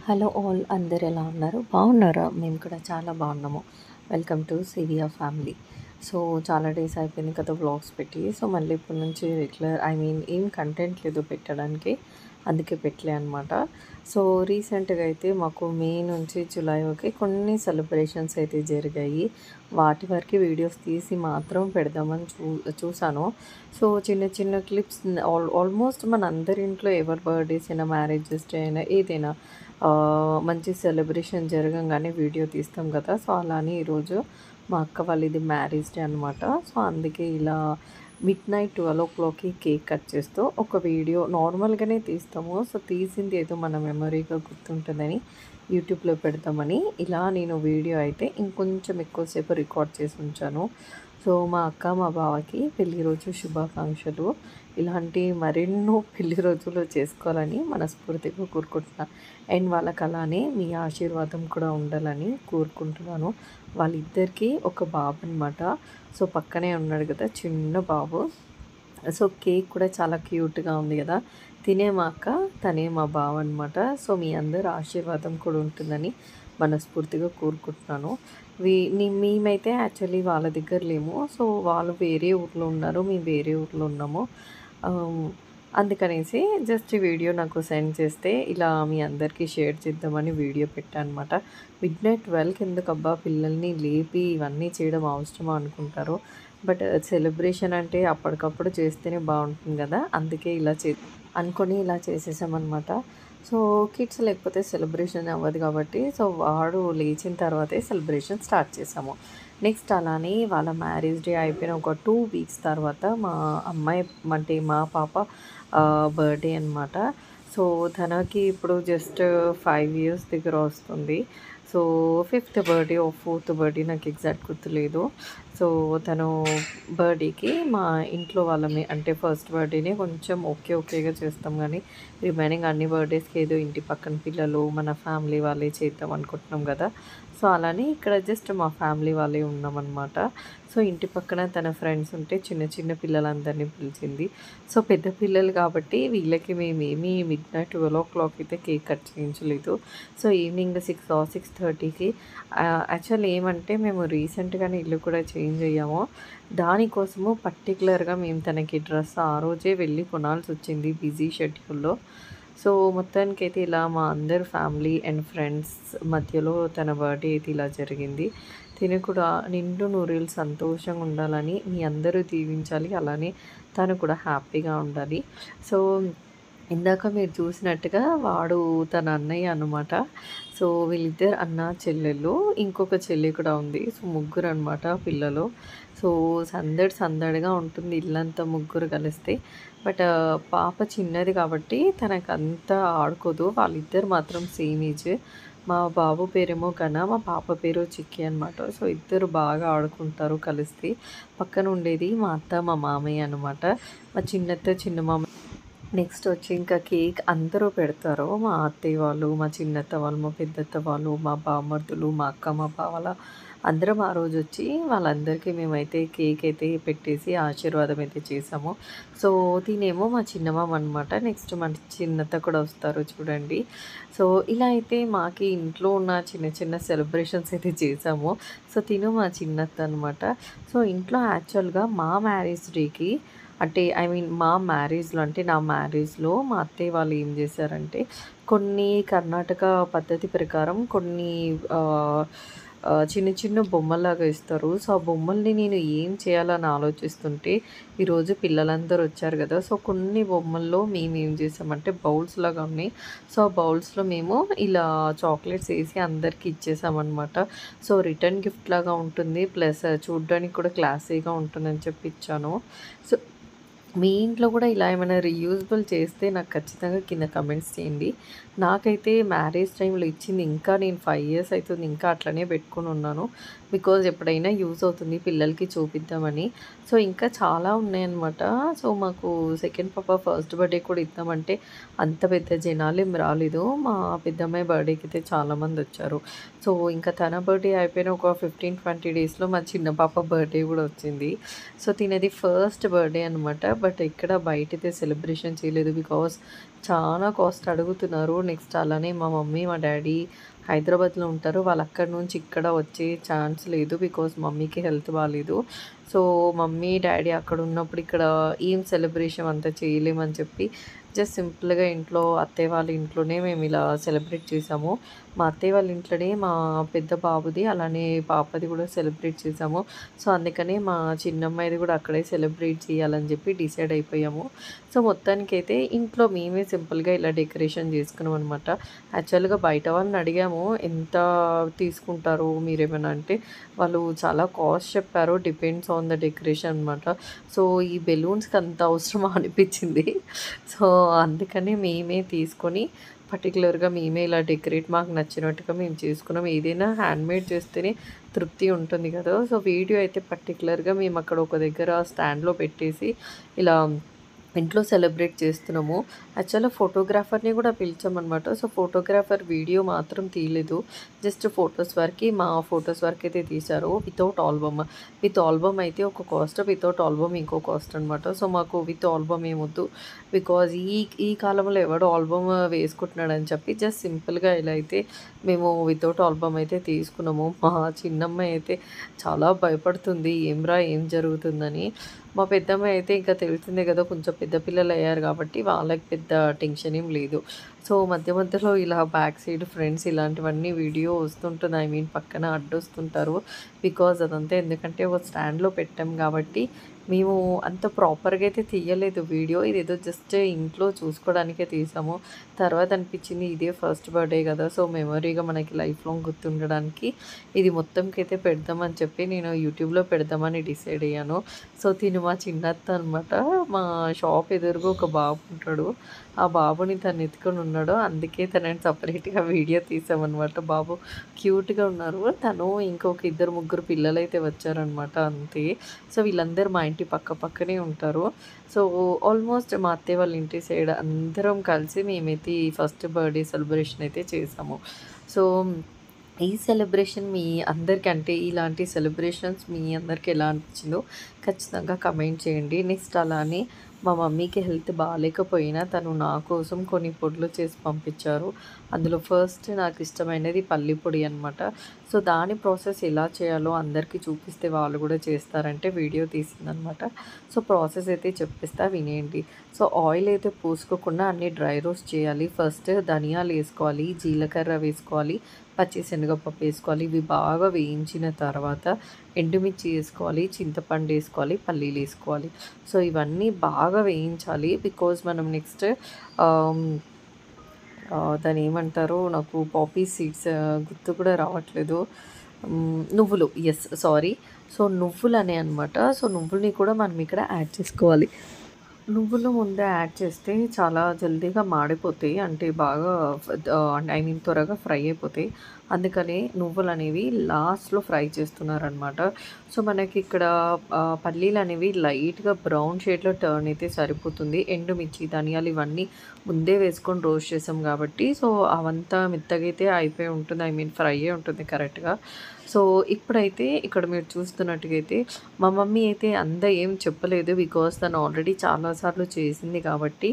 hello all అందరు ఎలా ఉన్నారు బాగున్నారా మేము కూడా చాలా బాగున్నాము welcome to Siviya family so చాలా డేస్ అయిపోయింది కదా వ్లాగ్స్ పెట్టి సో మళ్ళీ ఇప్పటి నుంచి రెగ్యులర్ ఐ మీన్ ఏం కంటెంట్ లేదు పెట్టడానికి అందుకే పెట్టలే అనమాట సో రీసెంట్గా అయితే మాకు మే నుంచి జూలై వరకు కొన్ని సెలబ్రేషన్స్ అయితే జరిగాయి వాటి వరకు వీడియోస్ తీసి మాత్రం పెడదామని చూ చూసాను సో చిన్న చిన్న క్లిప్స్ ఆల్ ఆల్మోస్ట్ మన అందరి ఇంట్లో ఎవరి బర్త్డేస్ అయినా మ్యారేజెస్ డే అయినా ఏదైనా ఆ, మంచి సెలబ్రేషన్ జరగంగానే వీడియో తీస్తాం కదా సో అలానే ఈరోజు మా అక్క వాళ్ళది మ్యారేజ్ డే అనమాట సో అందుకే ఇలా మిడ్ నైట్ ట్వెల్వ్ ఓ క్లాక్కి కేక్ కట్ చేస్తూ ఒక వీడియో నార్మల్గానే తీస్తాము సో తీసింది ఏదో మన మెమరీగా గుర్తుంటుందని యూట్యూబ్లో పెడతామని ఇలా నేను వీడియో అయితే ఇంకొంచెం ఎక్కువసేపు రికార్డ్ చేసి ఉంచాను సో మా అక్క మా బావకి పెళ్లి రోజు శుభాకాంక్షలు ఇలాంటి మరెన్నో పెళ్లి రోజులు చేసుకోవాలని మనస్ఫూర్తిగా కోరుకుంటున్నా అండ్ వాళ్ళకి అలానే మీ ఆశీర్వాదం కూడా ఉండాలని కోరుకుంటున్నాను వాళ్ళిద్దరికీ ఒక బాబు అనమాట సో పక్కనే ఉన్నాడు కదా చిన్న బాబు సో కేక్ కూడా చాలా క్యూట్గా ఉంది కదా తినే మా అక్క తనే మా బావ అనమాట సో మీ అందరు ఆశీర్వాదం కూడా ఉంటుందని మనస్ఫూర్తిగా కోరుకుంటున్నాను వీ నీ- మేమైతే యాక్చువల్లీ వాళ్ళ దగ్గర లేము సో వాళ్ళు వేరే ఊర్లో ఉన్నారు మేము వేరే ఊర్లో ఉన్నాము ఆమ్, అందుకనేసి జస్ట్ ఈ వీడియో నాకు సెండ్ చేస్తే ఇలా మీ అందరికీ షేర్ చేద్దామని వీడియో పెట్టాను అనమాట మిడ్ నైట్ ట్వెల్వ్కి ఎందుకు అబ్బా పిల్లల్ని లేపి ఇవన్నీ చేయడం అవసరమా అనుకుంటారు బట్ సెలబ్రేషన్ అంటే అప్పటికప్పుడు చేస్తేనే బాగుంటుంది కదా అందుకే ఇలా చే అనుకొని ఇలా చేసేసామన్నమాట సో కిడ్స్ లేకపోతే సెలబ్రేషన్ అవ్వదు కాబట్టి సో వాడు లేచిన తర్వాతే సెలబ్రేషన్ స్టార్ట్ చేసాము నెక్స్ట్ అలానే వాళ్ళ మ్యారేజ్ డే అయిపోయిన ఒక టూ వీక్స్ తర్వాత మా అమ్మాయి అంటే మా పాప బర్త్డే అనమాట సో తనకి ఇప్పుడు జస్ట్ ఫైవ్ ఇయర్స్ దగ్గర వస్తుంది so fifth birthday or fourth birthday నాకు ఎగ్జాక్ట్ గుర్తులేదు సో తను బర్త్డేకి మా ఇంట్లో వాళ్ళమే అంటే ఫస్ట్ బర్త్డేనే కొంచెం ఓకే ఓకేగా చేస్తాం కానీ రిమైనింగ్ అన్ని బర్త్డేస్కి ఏదో ఇంటి పక్కన పిల్లలు మన ఫ్యామిలీ వాళ్ళే చేద్దాం అనుకుంటున్నాం కదా సో అలానే ఇక్కడ జస్ట్ మా ఫ్యామిలీ వాళ్ళే ఉన్నామన్నమాట సో ఇంటి పక్కన తన ఫ్రెండ్స్ ఉంటే చిన్న చిన్న పిల్లలందరినీ పిలిచింది సో పెద్ద పిల్లలు కాబట్టి వీళ్ళకి మేమేమి midnight twelve o'clock అయితే కేక్ కట్ చేయించలేదు సో ఈవినింగ్ సిక్స్ సిక్స్ థర్టీకి యాక్చువల్ ఏమంటే మేము రీసెంట్గానే ఇల్లు కూడా చేంజ్ అయ్యాము దానికోసము పర్టికులర్గా మేము తనకి డ్రెస్ ఆ రోజే వెళ్ళి కొనాల్సి వచ్చింది బిజీ షెడ్యూల్లో సో మొత్తానికి అయితే ఇలా మా అందరు ఫ్యామిలీ అండ్ ఫ్రెండ్స్ మధ్యలో తన బర్త్డే అయితే ఇలా జరిగింది తిని కూడా నిండు నూరేళ్ళు సంతోషంగా ఉండాలని మీ అందరూ దీవించాలి అలానే తను కూడా హ్యాపీగా ఉండాలి సో ఇందాక మీరు చూసినట్టుగా వాడు తన అన్నయ్య అనమాట సో వీళ్ళిద్దరు అన్న చెల్లెళ్ళు ఇంకొక చెల్లి కూడా ఉంది సో ముగ్గురు అనమాట పిల్లలు సో సందడి సందడిగా ఉంటుంది ఇల్లంతా ముగ్గురు కలిస్తే బట్ పాప చిన్నది కాబట్టి తనకు అంతా ఆడుకోదు వాళ్ళిద్దరు మాత్రం సేమ్ ఏజ్ మా బాబు పేరేమో కన్నా మా పాప పేరు చిక్కి అనమాట సో ఇద్దరు బాగా ఆడుకుంటారు కలిస్తే పక్కన ఉండేది మా అత్త మా మామయ్య అనమాట మా చిన్నత్త చిన్న మామ నెక్స్ట్ వచ్చి ఇంకా కేక్ అందరూ పెడతారు మా అత్తయ్య వాళ్ళు మా చిన్నత్త వాళ్ళు మా పెద్దత్త వాళ్ళు మా బామర్దులు మా అక్క మా బావల అందరం ఆ రోజు వచ్చి వాళ్ళందరికీ మేమైతే కేక్ అయితే పెట్టేసి ఆశీర్వాదం అయితే చేసాము సో తినేమో మా చిన్నమామ అనమాట నెక్స్ట్ మా చిన్నత్త కూడా వస్తారు చూడండి సో ఇలా అయితే మాకి ఇంట్లో ఉన్న చిన్న చిన్న సెలబ్రేషన్స్ అయితే చేసాము సో తిను మా చిన్నత్త అనమాట సో ఇంట్లో యాక్చువల్గా మా మ్యారేజ్ డేకి అంటే ఐ మీన్ మా మ్యారేజ్లో అంటే నా మ్యారేజ్లో మా అత్తయ్య వాళ్ళు ఏం చేశారంటే కొన్ని కర్ణాటక పద్ధతి ప్రకారం కొన్ని ఆ, ఆ, చిన్న చిన్న బొమ్మలాగా ఇస్తారు సో ఆ బొమ్మల్ని నేను ఏం చేయాలని ఆలోచిస్తుంటే ఈరోజు పిల్లలందరూ వచ్చారు కదా సో కొన్ని బొమ్మల్లో మేము ఏం చేసామంటే బౌల్స్ లాగా ఉన్నాయి సో ఆ బౌల్స్లో మేము ఇలా చాక్లెట్స్ వేసి అందరికి ఇచ్చేసామన్నమాట సో రిటర్న్ గిఫ్ట్ లాగా ఉంటుంది ప్లస్ చూడడానికి కూడా క్లాసీగా ఉంటుందని చెప్పి ఇచ్చాను సో మీ ఇంట్లో కూడా ఇలా ఏమైనా రీయూజబుల్ చేస్తే నాకు ఖచ్చితంగా కింద కమెంట్స్ చేయండి నాకైతే మ్యారేజ్ టైంలో ఇచ్చింది ఇంకా నేను ఫైవ్ ఇయర్స్ అవుతుంది ఇంకా అట్లనే పెట్టుకొని ఉన్నాను బికాజ్ ఎప్పుడైనా యూజ్ అవుతుంది పిల్లలకి చూపిద్దామని సో ఇంకా చాలా ఉన్నాయన్నమాట సో మాకు సెకండ్ పాప ఫస్ట్ బర్త్డే కూడా ఇద్దామంటే అంత పెద్ద జనాలు ఏం రాలేదు మా పెద్దమ్మాయి బర్త్డేకి అయితే చాలామంది వచ్చారు సో ఇంకా తన బర్త్డే అయిపోయిన ఒక ఫిఫ్టీన్ ట్వంటీ డేస్లో మా చిన్న పాప బర్త్డే కూడా వచ్చింది సో తినది ఫస్ట్ బర్త్డే అనమాట బట్ ఇక్కడ బయట అయితే సెలబ్రేషన్ చేయలేదు బికాస్ చాలా కాస్ట్ అడుగుతున్నారు నెక్స్ట్ అలానే మా మమ్మీ మా డాడీ హైదరాబాద్లో ఉంటారు వాళ్ళు అక్కడి నుంచి ఇక్కడ వచ్చే ఛాన్స్ లేదు బికాజ్ మమ్మీకి హెల్త్ బాగాలేదు సో మమ్మీ డాడీ అక్కడ ఉన్నప్పుడు ఇక్కడ ఏం సెలబ్రేషన్ అంతా చేయలేమని చెప్పి జస్ట్ సింపుల్గా ఇంట్లో అత్తయ్య వాళ్ళ ఇంట్లోనే మేము ఇలా సెలబ్రేట్ చేసాము మా అత్తయ్య వాళ్ళ ఇంట్లోనే మా పెద్ద బాబుది అలానే పాపది కూడా సెలబ్రేట్ చేసాము సో అందుకనే మా చిన్నమ్మాయిది కూడా అక్కడే సెలబ్రేట్ చేయాలని చెప్పి డిసైడ్ అయిపోయాము సో మొత్తానికైతే ఇంట్లో మేమే సింపుల్గా ఇలా డెకరేషన్ చేసుకున్నాం అనమాట యాక్చువల్గా బయట వాళ్ళని అడిగాము ఎంత తీసుకుంటారు మీరేమైనా అంటే వాళ్ళు చాలా కాస్ట్ చెప్పారు డిపెండ్స్ ఆన్ ద డెకరేషన్ అనమాట సో ఈ బెలూన్స్కి అంత అవసరమా అనిపించింది సో అందుకని మేమే తీసుకొని పర్టికులర్గా మేమే ఇలా డెకరేట్ మాకు నచ్చినట్టుగా మేము చేసుకున్నాం ఏదైనా హ్యాండ్మేడ్ చేస్తేనే తృప్తి ఉంటుంది కదా సో వీడియో అయితే పర్టికులర్గా మేము అక్కడ ఒక దగ్గర స్టాండ్లో పెట్టేసి ఇలా ఇంట్లో సెలబ్రేట్ చేస్తున్నాము యాక్చువల్గా ఫోటోగ్రాఫర్ని కూడా పిలిచామన్నమాట సో ఫోటోగ్రాఫర్ వీడియో మాత్రం తీయలేదు జస్ట్ ఫొటోస్ వరకు మా ఫొటోస్ వరకు అయితే తీశారు వితౌట్ ఆల్బమ్ విత్ ఆల్బమ్ అయితే ఒక కాస్ట్ వితౌట్ ఆల్బమ్ ఇంకో కాస్ట్ అనమాట సో మాకు విత్ ఆల్బమ్ ఏమొద్దు బికాజ్ ఈ ఈ కాలంలో ఎవడో ఆల్బమ్ వేసుకుంటున్నాడని చెప్పి జస్ట్ సింపుల్గా ఇలా అయితే మేము వితౌట్ ఆల్బమ్ అయితే తీసుకున్నాము మా చిన్నమ్మాయి అయితే చాలా భయపడుతుంది ఏమ్రా ఏం జరుగుతుందని మా పెద్దమ్మాయి అయితే ఇంకా తెలిసిందే కదా కొంచెం పెద్ద పిల్లలు అయ్యారు కాబట్టి వాళ్ళకి పెద్ద టెన్షన్ ఏం లేదు సో మధ్య మధ్యలో ఇలా బ్యాక్ సైడ్ ఫ్రెండ్స్ ఇలాంటివన్నీ వీడియో వస్తుంటుంది ఐ మీన్ పక్కన అడ్డొస్తుంటారు బికాజ్ అదంతా ఎందుకంటే ఒక స్టాండ్లో పెట్టాం కాబట్టి మేము అంత ప్రాపర్గా అయితే తీయలేదు వీడియో ఇది ఏదో జస్ట్ ఇంట్లో చూసుకోవడానికే తీసాము తర్వాత అనిపించింది ఇదే ఫస్ట్ బర్త్డే కదా సో మెమరీగా మనకి లైఫ్ లాంగ్ గుర్తుండడానికి ఇది మొత్తంకి అయితే పెడదామని చెప్పి నేను యూట్యూబ్లో పెడదామని డిసైడ్ అయ్యాను సో తిను మా చిన్నత్త అనమాట మా షాప్ ఎదురుగా ఒక బాబు ఉంటాడు ఆ బాబుని తను ఎత్తుకొని ఉన్నాడు అందుకే తనని సపరేట్గా వీడియో తీసామన్నమాట బాబు క్యూట్గా ఉన్నారు తను ఇంకొక ఇద్దరు ముగ్గురు పిల్లలు అయితే వచ్చారనమాట అంతే సో వీళ్ళందరూ మా ఇంటి పక్క పక్కనే ఉంటారు సో ఆల్మోస్ట్ మా అత్తయ్య వాళ్ళ ఇంటి సైడ్ అందరం కలిసి మేమైతే ఈ ఫస్ట్ బర్త్డే సెలబ్రేషన్ అయితే చేసాము సో ఈ సెలబ్రేషన్ మీ అందరికీ అంటే ఇలాంటి సెలబ్రేషన్స్ మీ అందరికి ఎలా అనిపించిందో ఖచ్చితంగా కమెంట్ చేయండి నెక్స్ట్ అలానే మా మమ్మీకి హెల్త్ బాగాలేకపోయినా తను నా కోసం కొన్ని పొడులు చేసి పంపించారు అందులో ఫస్ట్ నాకు ఇష్టమైనది పల్లి పొడి అనమాట సో దాని ప్రాసెస్ ఎలా చేయాలో అందరికీ చూపిస్తే వాళ్ళు కూడా చేస్తారంటే వీడియో తీసిందనమాట సో ప్రాసెస్ అయితే చెప్పిస్తా వినేయండి సో ఆయిల్ అయితే పూసుకోకుండా అన్ని డ్రై రోస్ట్ చేయాలి ఫస్ట్ ధనియాలు వేసుకోవాలి జీలకర్ర వేసుకోవాలి పచ్చి శనగపప్పు వేసుకోవాలి ఇవి బాగా వేయించిన తర్వాత ఎండుమిర్చి వేసుకోవాలి చింతపండు వేసుకోవాలి పల్లీలు వేసుకోవాలి సో ఇవన్నీ బాగా వేయించాలి బికాజ్ మనం నెక్స్ట్ దాని ఏమంటారు నాకు పాపీ సీడ్స్ గుర్తు కూడా రావట్లేదు మ్, నువ్వులు ఎస్ సారీ సో నువ్వులు అనే అనమాట సో నువ్వుల్ని కూడా మనం ఇక్కడ యాడ్ చేసుకోవాలి నువ్వులు ముందే యాడ్ చేస్తే చాలా జల్దీగా మాడిపోతాయి అంటే బాగా ఐ మీన్ త్వరగా ఫ్రై అయిపోతాయి అందుకని నువ్వులు అనేవి లాస్ట్లో ఫ్రై చేస్తున్నారనమాట సో మనకి ఇక్కడ ఆ, పల్లీలు అనేవి లైట్గా బ్రౌన్ షేడ్లో టర్న్ అయితే సరిపోతుంది ఎండుమిర్చి ధనియాలు ఇవన్నీ ముందే వేసుకొని రోస్ట్ చేసాం కాబట్టి సో అవంతా మెత్తగా అయితే అయిపోయి ఉంటుంది ఐ మీన్ ఫ్రై అయి ఉంటుంది కరెక్ట్గా సో ఇప్పుడైతే ఇక్కడ మీరు చూస్తున్నట్టుగా అయితే మా మమ్మీ అయితే అంత ఏం చెప్పలేదు బికాస్ తను ఆల్రెడీ చాలాసార్లు చేసింది కాబట్టి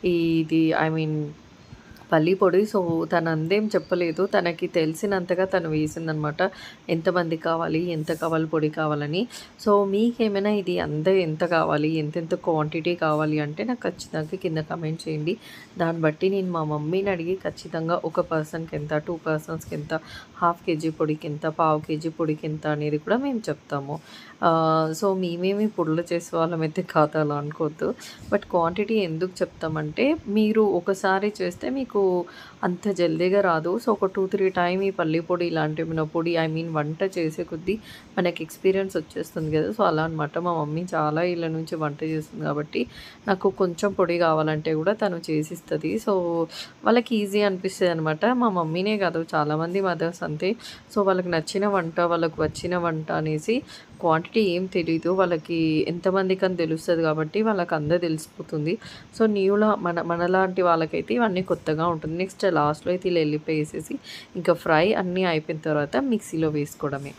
ఇది ఐ మీన్ పల్లి పొడి సో తను అందేం చెప్పలేదు తనకి తెలిసినంతగా తను వేసిందనమాట ఎంతమంది కావాలి ఎంత కావాలి పొడి కావాలని సో మీకేమైనా ఇది అంద ఎంత కావాలి ఎంతెంత క్వాంటిటీ కావాలి అంటే నాకు ఖచ్చితంగా కింద కమెంట్ చేయండి దాన్ని బట్టి నేను మా మమ్మీని అడిగి ఖచ్చితంగా ఒక పర్సన్కి ఎంత టూ పర్సన్స్కి ఎంత హాఫ్ కేజీ పొడికి ఎంత పావు కేజీ పొడికి ఎంత అనేది కూడా మేము చెప్తాము ఆ, సో మేమేమి పొడులు చేసే వాళ్ళమైతే కాదు అలా అనుకోవద్దు బట్ క్వాంటిటీ ఎందుకు చెప్తామంటే మీరు ఒకసారి చేస్తే మీకు అంత జల్దీగా రాదు సో ఒక టూ త్రీ టైం ఈ పల్లి పొడి ఇలాంటి మన పొడి ఐ మీన్ వంట చేసే కొద్దీ మనకి ఎక్స్పీరియన్స్ వచ్చేస్తుంది కదా సో అలా అనమాట మా మమ్మీ చాలా ఇళ్ళ నుంచి వంట చేస్తుంది కాబట్టి నాకు కొంచెం పొడి కావాలంటే కూడా తను చేసిస్తుంది సో వాళ్ళకి ఈజీ అనిపిస్తుంది అనమాట మా మమ్మీనే కాదు చాలామంది మదర్స్ అంతే సో వాళ్ళకి నచ్చిన వంట వాళ్ళకి వచ్చిన వంట అనేసి క్వాంటిటీ ఏం తెలీదు వాళ్ళకి ఎంతమందికి అని తెలుస్తుంది కాబట్టి వాళ్ళకి అందరూ తెలిసిపోతుంది సో న్యూలా మన మనలాంటి వాళ్ళకైతే ఇవన్నీ కొత్తగా ఉంటుంది నెక్స్ట్ లాస్ట్లో అయితే ఇలా వెళ్ళిపోయి వేసేసి ఇంకా ఫ్రై అన్నీ అయిపోయిన తర్వాత మిక్సీలో వేసుకోవడమే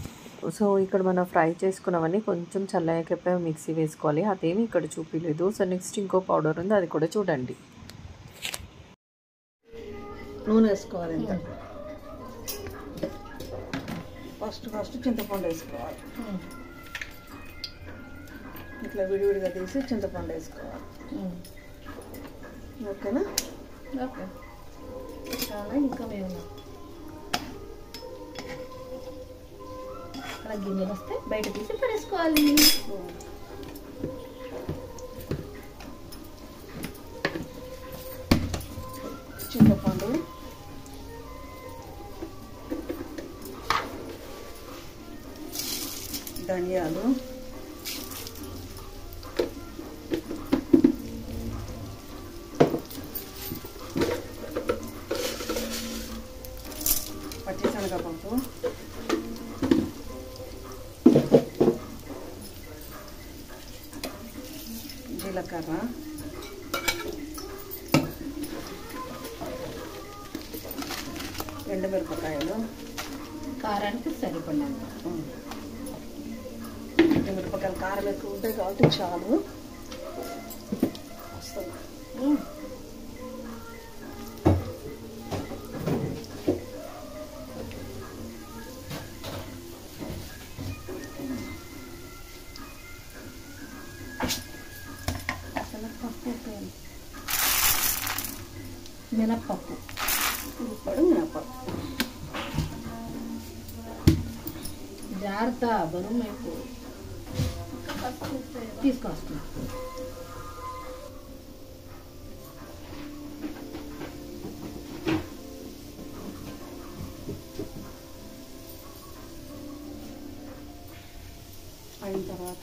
సో ఇక్కడ మనం ఫ్రై చేసుకున్నవన్నీ కొంచెం చల్లయ్యాక మిక్సీ వేసుకోవాలి అదేమి ఇక్కడ చూపించలేదు సో నెక్స్ట్ ఇంకో పౌడర్ ఉంది అది కూడా చూడండి నూనె వేసుకోవాలి ఇంత ఫస్ట్ ఫస్ట్ చింతపండు వేసుకోవాలి ఇట్లా విడివిడిగా తీసి చింతపండు వేసుకోవాలి ఓకేనా ఓకే చాలా ఇంకా మేము అలా గిన్నెలు వస్తే బయట తీసి పడేసుకోవాలి చింతపండు ధనియాలు పచ్చిశనగపప్పు జీలకర్ర ఎండుమిరపకాయలు కారానికి సరిపడినంత ఎండుమిరపకాయలు కారం ఎక్కువ ఉంటాయి కాబట్టి చాలు వస్తుంది శనగపప్పు మినప్పప్పు ఇప్పుడు మినపప్పు జాగ్రత్త బరువు ఎక్కువ తీసుకొస్తున్నా అయిన తర్వాత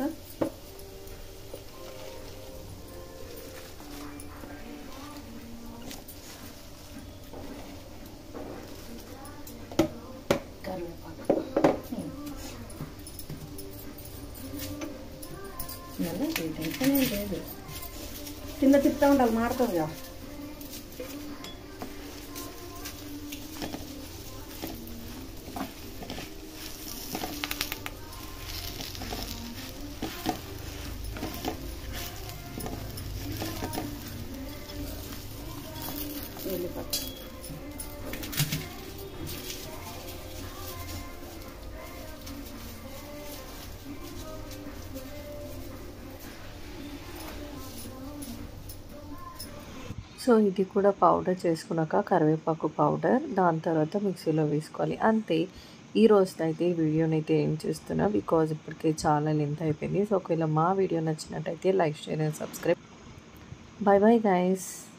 కరివేపాకు మళ్ళీ టెన్షన్ ఏం లేదు కింద తిప్పుతా ఉండాలి మాడుతుందిగా వెళ్ళిపోతుంది సో ఇది కూడా పౌడర్ చేసుకున్నాక కరివేపాకు పౌడర్ దాని తర్వాత మిక్సీలో వేసుకోవాలి అంతే ఈ రోజు అయితే ఈ వీడియోని అయితే ఏం చేస్తున్నా బికాజ్ ఇప్పటికే చాలా లెంత్ అయిపోయింది సో ఒకవేళ మా వీడియో నచ్చినట్టయితే like share and subscribe bye bye guys